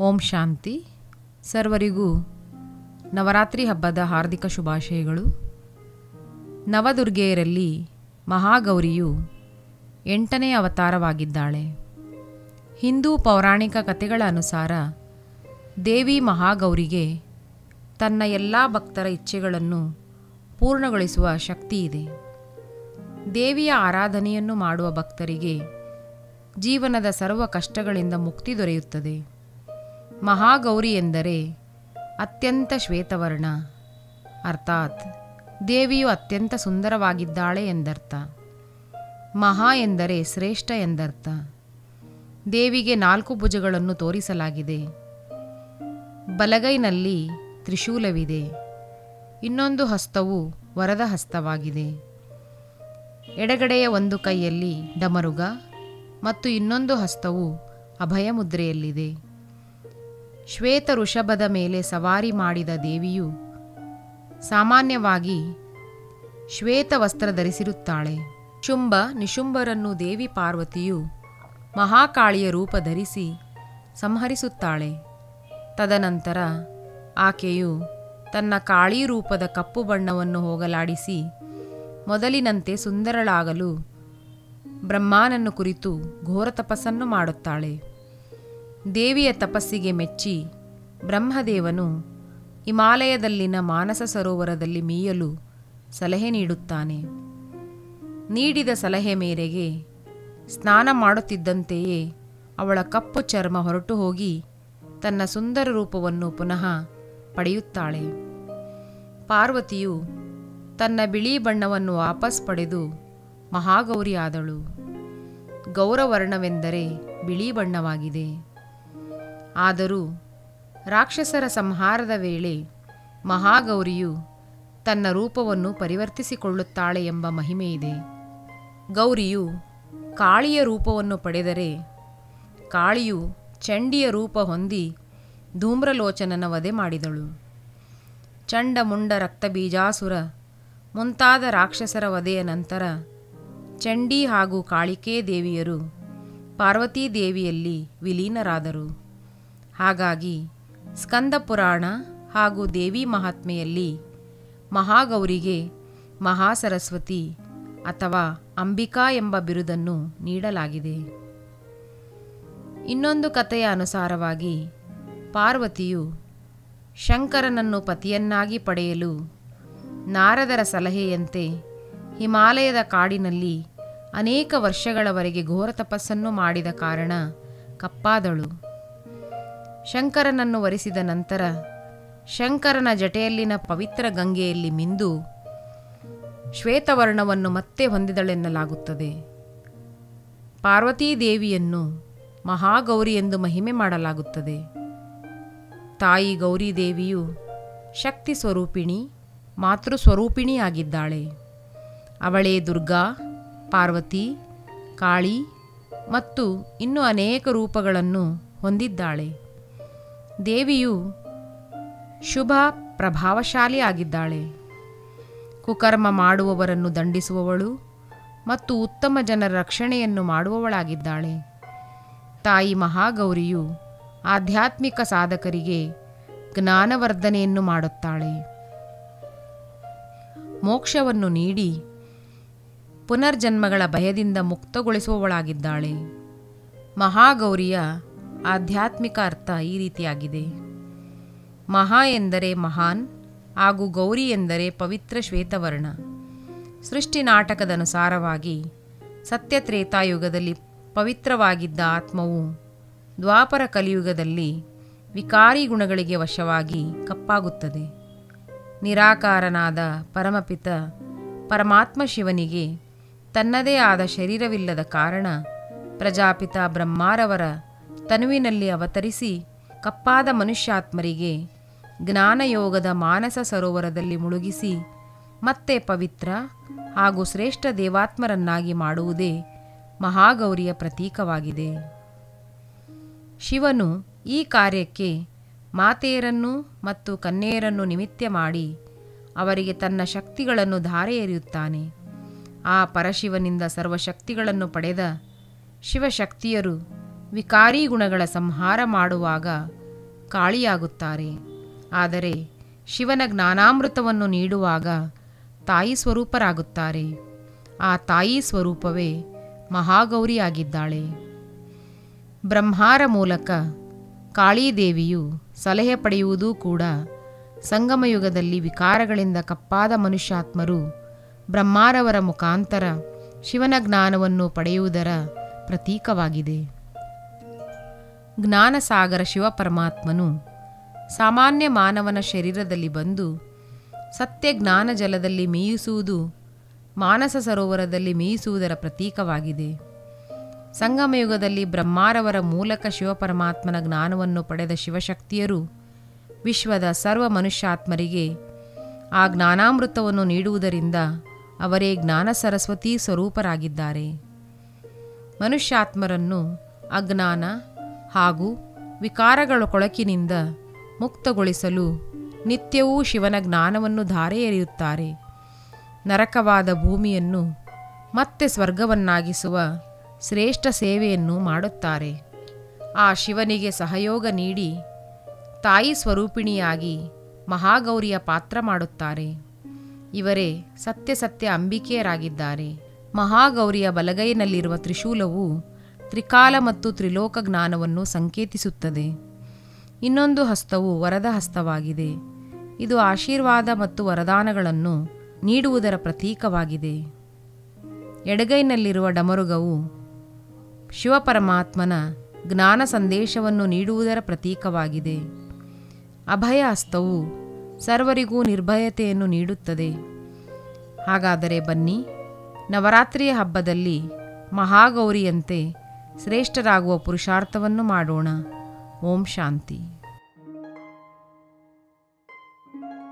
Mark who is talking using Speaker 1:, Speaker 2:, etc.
Speaker 1: ಓಂ ಶಾಂತಿ ಸರ್ವರಿಗೂ ನವರಾತ್ರಿ ಹಬ್ಬದ ಹಾರ್ದಿಕ ಶುಭಾಶಯಗಳು ನವದುರ್ಗೆಯರಲ್ಲಿ ಮಹಾಗೌರಿಯು ಎಂಟನೇ ಅವತಾರವಾಗಿದ್ದಾಳೆ ಹಿಂದೂ ಪೌರಾಣಿಕ ಕಥೆಗಳ ಅನುಸಾರ ದೇವಿ ಮಹಾಗೌರಿಗೆ ತನ್ನ ಎಲ್ಲ ಭಕ್ತರ ಇಚ್ಛೆಗಳನ್ನು ಪೂರ್ಣಗೊಳಿಸುವ ಶಕ್ತಿ ಇದೆ ದೇವಿಯ ಆರಾಧನೆಯನ್ನು ಮಾಡುವ ಭಕ್ತರಿಗೆ ಜೀವನದ ಸರ್ವ ಕಷ್ಟಗಳಿಂದ ಮುಕ್ತಿ ದೊರೆಯುತ್ತದೆ ಮಹಾಗೌರಿ ಎಂದರೆ ಅತ್ಯಂತ ಶ್ವೇತವರ್ಣ ಅರ್ಥಾತ್ ದೇವಿಯು ಅತ್ಯಂತ ಸುಂದರವಾಗಿದ್ದಾಳೆ ಎಂದರ್ಥ ಮಹಾ ಎಂದರೆ ಶ್ರೇಷ್ಠ ಎಂದರ್ಥ ದೇವಿಗೆ ನಾಲ್ಕು ಭುಜಗಳನ್ನು ತೋರಿಸಲಾಗಿದೆ ಬಲಗೈನಲ್ಲಿ ತ್ರಿಶೂಲವಿದೆ ಇನ್ನೊಂದು ಹಸ್ತವು ವರದ ಹಸ್ತವಾಗಿದೆ ಎಡಗಡೆಯ ಒಂದು ಕೈಯಲ್ಲಿ ಡಮರುಗ ಮತ್ತು ಇನ್ನೊಂದು ಹಸ್ತವು ಅಭಯ ಮುದ್ರೆಯಲ್ಲಿದೆ ಶ್ವೇತ ಋಷಭದ ಮೇಲೆ ಸವಾರಿ ಮಾಡಿದ ದೇವಿಯು ಸಾಮಾನ್ಯವಾಗಿ ಶ್ವೇತ ವಸ್ತ್ರ ಧರಿಸಿರುತ್ತಾಳೆ ಶುಂಭ ನಿಶುಂಭರನ್ನು ದೇವಿ ಪಾರ್ವತಿಯು ಮಹಾಕಾಳಿಯ ರೂಪ ಧರಿಸಿ ಸಂಹರಿಸುತ್ತಾಳೆ ತದನಂತರ ಆಕೆಯು ತನ್ನ ಕಾಳಿ ರೂಪದ ಕಪ್ಪು ಬಣ್ಣವನ್ನು ಹೋಗಲಾಡಿಸಿ ಮೊದಲಿನಂತೆ ಸುಂದರಳಾಗಲು ಬ್ರಹ್ಮಾನನ್ನು ಕುರಿತು ಘೋರ ತಪಸ್ಸನ್ನು ಮಾಡುತ್ತಾಳೆ ದೇವಿಯ ತಪಸ್ಸಿಗೆ ಮೆಚ್ಚಿ ಬ್ರಹ್ಮದೇವನು ಹಿಮಾಲಯದಲ್ಲಿನ ಮಾನಸ ಸರೋವರದಲ್ಲಿ ಮೀಯಲು ಸಲಹೆ ನೀಡುತ್ತಾನೆ ನೀಡಿದ ಸಲಹೆ ಮೇರೆಗೆ ಸ್ನಾನ ಮಾಡುತ್ತಿದ್ದಂತೆಯೇ ಅವಳ ಕಪ್ಪು ಚರ್ಮ ಹೊರಟು ಹೋಗಿ ತನ್ನ ಸುಂದರ ರೂಪವನ್ನು ಪುನಃ ಪಡೆಯುತ್ತಾಳೆ ಪಾರ್ವತಿಯು ತನ್ನ ಬಿಳಿ ಬಣ್ಣವನ್ನು ವಾಪಸ್ ಪಡೆದು ಮಹಾಗೌರಿ ಆದಳು ಗೌರವರ್ಣವೆಂದರೆ ಬಿಳಿ ಬಣ್ಣವಾಗಿದೆ ಆದರೂ ರಾಕ್ಷಸರ ಸಂಹಾರದ ವೇಳೆ ಮಹಾಗೌರಿಯು ತನ್ನ ರೂಪವನ್ನು ಪರಿವರ್ತಿಸಿಕೊಳ್ಳುತ್ತಾಳೆ ಎಂಬ ಮಹಿಮೆಯಿದೆ ಗೌರಿಯು ಕಾಳಿಯ ರೂಪವನ್ನು ಪಡೆದರೆ ಕಾಳಿಯು ಚಂಡಿಯ ರೂಪ ಹೊಂದಿ ಧೂಮ್ರಲೋಚನನ ವಧೆ ಮಾಡಿದಳು ಚಂಡ ಮುಂಡ ರಕ್ತಬೀಜಾಸುರ ಮುಂತಾದ ರಾಕ್ಷಸರ ವಧೆಯ ನಂತರ ಚಂಡಿ ಹಾಗೂ ಕಾಳಿಕೇ ದೇವಿಯರು ಪಾರ್ವತೀ ದೇವಿಯಲ್ಲಿ ವಿಲೀನರಾದರು ಹಾಗಾಗಿ ಸ್ಕಂದ ಪುರಾಣ ಹಾಗೂ ದೇವಿ ಮಹಾತ್ಮೆಯಲ್ಲಿ ಮಹಾಗೌರಿಗೆ ಮಹಾಸರಸ್ವತಿ ಅಥವಾ ಅಂಬಿಕಾ ಎಂಬ ಬಿರುದನ್ನು ನೀಡಲಾಗಿದೆ ಇನ್ನೊಂದು ಕಥೆಯ ಅನುಸಾರವಾಗಿ ಪಾರ್ವತಿಯು ಶಂಕರನನ್ನು ಪತಿಯನ್ನಾಗಿ ಪಡೆಯಲು ನಾರದರ ಸಲಹೆಯಂತೆ ಹಿಮಾಲಯದ ಕಾಡಿನಲ್ಲಿ ಅನೇಕ ವರ್ಷಗಳವರೆಗೆ ಘೋರ ತಪಸ್ಸನ್ನು ಮಾಡಿದ ಕಾರಣ ಕಪ್ಪಾದಳು ಶಂಕರನನ್ನು ವರಿಸಿದ ನಂತರ ಶಂಕರನ ಜಟೆಯಲ್ಲಿನ ಪವಿತ್ರ ಗಂಗೆಯಲ್ಲಿ ಮಿಂದು ಶ್ವೇತವರ್ಣವನ್ನು ಮತ್ತೆ ಹೊಂದಿದಳೆನ್ನಲಾಗುತ್ತದೆ ಪಾರ್ವತೀ ದೇವಿಯನ್ನು ಮಹಾಗೌರಿ ಎಂದು ಮಹಿಮೆ ಮಾಡಲಾಗುತ್ತದೆ ತಾಯಿ ಗೌರಿ ದೇವಿಯು ಶಕ್ತಿ ಸ್ವರೂಪಿಣಿ ಮಾತೃ ಸ್ವರೂಪಿಣಿಯಾಗಿದ್ದಾಳೆ ಅವಳೇ ದುರ್ಗಾ ಪಾರ್ವತಿ ಕಾಳಿ ಮತ್ತು ಇನ್ನೂ ಅನೇಕ ರೂಪಗಳನ್ನು ಹೊಂದಿದ್ದಾಳೆ ದೇವಿಯು ಶುಭ ಪ್ರಭಾವಶಾಲಿ ಆಗಿದ್ದಾಳೆ ಕುಕರ್ಮ ಮಾಡುವವರನ್ನು ದಂಡಿಸುವವಳು ಮತ್ತು ಉತ್ತಮ ಜನರ ರಕ್ಷಣೆಯನ್ನು ಮಾಡುವವಳಾಗಿದ್ದಾಳೆ ತಾಯಿ ಮಹಾಗೌರಿಯು ಆಧ್ಯಾತ್ಮಿಕ ಸಾಧಕರಿಗೆ ಜ್ಞಾನವರ್ಧನೆಯನ್ನು ಮಾಡುತ್ತಾಳೆ ಮೋಕ್ಷವನ್ನು ನೀಡಿ ಪುನರ್ಜನ್ಮಗಳ ಭಯದಿಂದ ಮುಕ್ತಗೊಳಿಸುವವಳಾಗಿದ್ದಾಳೆ ಮಹಾಗೌರಿಯ ಆಧ್ಯಾತ್ಮಿಕ ಅರ್ಥ ಈ ರೀತಿಯಾಗಿದೆ ಮಹಾ ಎಂದರೆ ಮಹಾನ್ ಹಾಗೂ ಗೌರಿ ಎಂದರೆ ಪವಿತ್ರ ಶ್ವೇತವರ್ಣ ಸೃಷ್ಟಿ ನಾಟಕದ ಅನುಸಾರವಾಗಿ ಸತ್ಯತ್ರೇತಾಯುಗದಲ್ಲಿ ಪವಿತ್ರವಾಗಿದ್ದ ಆತ್ಮವು ದ್ವಾಪರ ಕಲಿಯುಗದಲ್ಲಿ ವಿಕಾರಿ ಗುಣಗಳಿಗೆ ವಶವಾಗಿ ಕಪ್ಪಾಗುತ್ತದೆ ನಿರಾಕಾರನಾದ ಪರಮಪಿತ ಪರಮಾತ್ಮ ಶಿವನಿಗೆ ತನ್ನದೇ ಆದ ಶರೀರವಿಲ್ಲದ ಕಾರಣ ಪ್ರಜಾಪಿತ ಬ್ರಹ್ಮಾರವರ ತನುವಿನಲ್ಲಿ ಅವತರಿಸಿ ಕಪ್ಪಾದ ಮನುಷ್ಯಾತ್ಮರಿಗೆ ಜ್ಞಾನಯೋಗದ ಮಾನಸ ಸರೋವರದಲ್ಲಿ ಮುಳುಗಿಸಿ ಮತ್ತೆ ಪವಿತ್ರ ಹಾಗೂ ಶ್ರೇಷ್ಠ ದೇವಾತ್ಮರನ್ನಾಗಿ ಮಾಡುವುದೇ ಮಹಾಗೌರಿಯ ಪ್ರತೀಕವಾಗಿದೆ ಶಿವನು ಈ ಕಾರ್ಯಕ್ಕೆ ಮಾತೆಯರನ್ನು ಮತ್ತು ಕನ್ಯೆಯರನ್ನು ನಿಮಿತ್ತ ಮಾಡಿ ಅವರಿಗೆ ತನ್ನ ಶಕ್ತಿಗಳನ್ನು ಧಾರೆ ಎರೆಯುತ್ತಾನೆ ಆ ಪರಶಿವನಿಂದ ಸರ್ವಶಕ್ತಿಗಳನ್ನು ಪಡೆದ ಶಿವಶಕ್ತಿಯರು ವಿಕಾರಿ ಗುಣಗಳ ಸಂಹಾರ ಮಾಡುವಾಗ ಕಾಳಿಯಾಗುತ್ತಾರೆ ಆದರೆ ಶಿವನ ಜ್ಞಾನಾಮೃತವನ್ನು ನೀಡುವಾಗ ತಾಯಿ ಸ್ವರೂಪರಾಗುತ್ತಾರೆ ಆ ತಾಯಿ ಸ್ವರೂಪವೇ ಮಹಾಗೌರಿಯಾಗಿದ್ದಾಳೆ ಬ್ರಹ್ಮಾರ ಮೂಲಕ ಕಾಳೀದೇವಿಯು ಸಲಹೆ ಪಡೆಯುವುದೂ ಕೂಡ ಸಂಗಮಯುಗದಲ್ಲಿ ವಿಕಾರಗಳಿಂದ ಕಪ್ಪಾದ ಮನುಷ್ಯಾತ್ಮರು ಬ್ರಹ್ಮಾರವರ ಮುಖಾಂತರ ಶಿವನ ಜ್ಞಾನವನ್ನು ಪಡೆಯುವುದರ ಪ್ರತೀಕವಾಗಿದೆ ಜ್ಞಾನಸಾಗರ ಶಿವಪರಮಾತ್ಮನು ಸಾಮಾನ್ಯ ಮಾನವನ ಶರೀರದಲ್ಲಿ ಬಂದು ಸತ್ಯ ಜ್ಞಾನ ಜಲದಲ್ಲಿ ಮೇಯಿಸುವುದು ಮಾನಸ ಸರೋವರದಲ್ಲಿ ಮೇಯಿಸುವುದರ ಪ್ರತೀಕವಾಗಿದೆ ಸಂಗಮಯುಗದಲ್ಲಿ ಬ್ರಹ್ಮಾರವರ ಮೂಲಕ ಶಿವಪರಮಾತ್ಮನ ಜ್ಞಾನವನ್ನು ಪಡೆದ ಶಿವಶಕ್ತಿಯರು ವಿಶ್ವದ ಸರ್ವ ಮನುಷ್ಯಾತ್ಮರಿಗೆ ಆ ಜ್ಞಾನಾಮೃತವನ್ನು ನೀಡುವುದರಿಂದ ಅವರೇ ಜ್ಞಾನ ಸರಸ್ವತಿ ಸ್ವರೂಪರಾಗಿದ್ದಾರೆ ಮನುಷ್ಯಾತ್ಮರನ್ನು ಅಜ್ಞಾನ ಹಾಗೂ ವಿಕಾರಗಳ ಕೊಳಕಿನಿಂದ ಮುಕ್ತಗೊಳಿಸಲು ನಿತ್ಯವೂ ಶಿವನ ಜ್ಞಾನವನ್ನು ಧಾರೆ ಎರೆಯುತ್ತಾರೆ ನರಕವಾದ ಭೂಮಿಯನ್ನು ಮತ್ತೆ ಸ್ವರ್ಗವನ್ನಾಗಿಸುವ ಶ್ರೇಷ್ಠ ಸೇವೆಯನ್ನು ಮಾಡುತ್ತಾರೆ ಆ ಶಿವನಿಗೆ ಸಹಯೋಗ ನೀಡಿ ತಾಯಿ ಸ್ವರೂಪಿಣಿಯಾಗಿ ಮಹಾಗೌರಿಯ ಪಾತ್ರ ಮಾಡುತ್ತಾರೆ ಇವರೇ ಸತ್ಯ ಸತ್ಯ ಅಂಬಿಕೆಯರಾಗಿದ್ದಾರೆ ಮಹಾಗೌರಿಯ ಬಲಗೈನಲ್ಲಿರುವ ತ್ರಿಶೂಲವು ತ್ರಿಕಾಲ ಮತ್ತು ತ್ರಿಲೋಕ ಜ್ಞಾನವನ್ನು ಸಂಕೇತಿಸುತ್ತದೆ ಇನ್ನೊಂದು ಹಸ್ತವು ವರದ ಹಸ್ತವಾಗಿದೆ ಇದು ಆಶೀರ್ವಾದ ಮತ್ತು ವರದಾನಗಳನ್ನು ನೀಡುವುದರ ಪ್ರತೀಕವಾಗಿದೆ ಎಡಗೈನಲ್ಲಿರುವ ಡಮರುಗವು ಶಿವಪರಮಾತ್ಮನ ಜ್ಞಾನ ಸಂದೇಶವನ್ನು ನೀಡುವುದರ ಪ್ರತೀಕವಾಗಿದೆ ಅಭಯ ಹಸ್ತವು ಸರ್ವರಿಗೂ ನಿರ್ಭಯತೆಯನ್ನು ನೀಡುತ್ತದೆ ಹಾಗಾದರೆ ಬನ್ನಿ ನವರಾತ್ರಿಯ ಹಬ್ಬದಲ್ಲಿ ಮಹಾಗೌರಿಯಂತೆ ಶ್ರೇಷ್ಠರಾಗುವ ಪುರುಷಾರ್ಥವನ್ನು ಮಾಡೋಣ ಓಂ ಶಾಂತಿ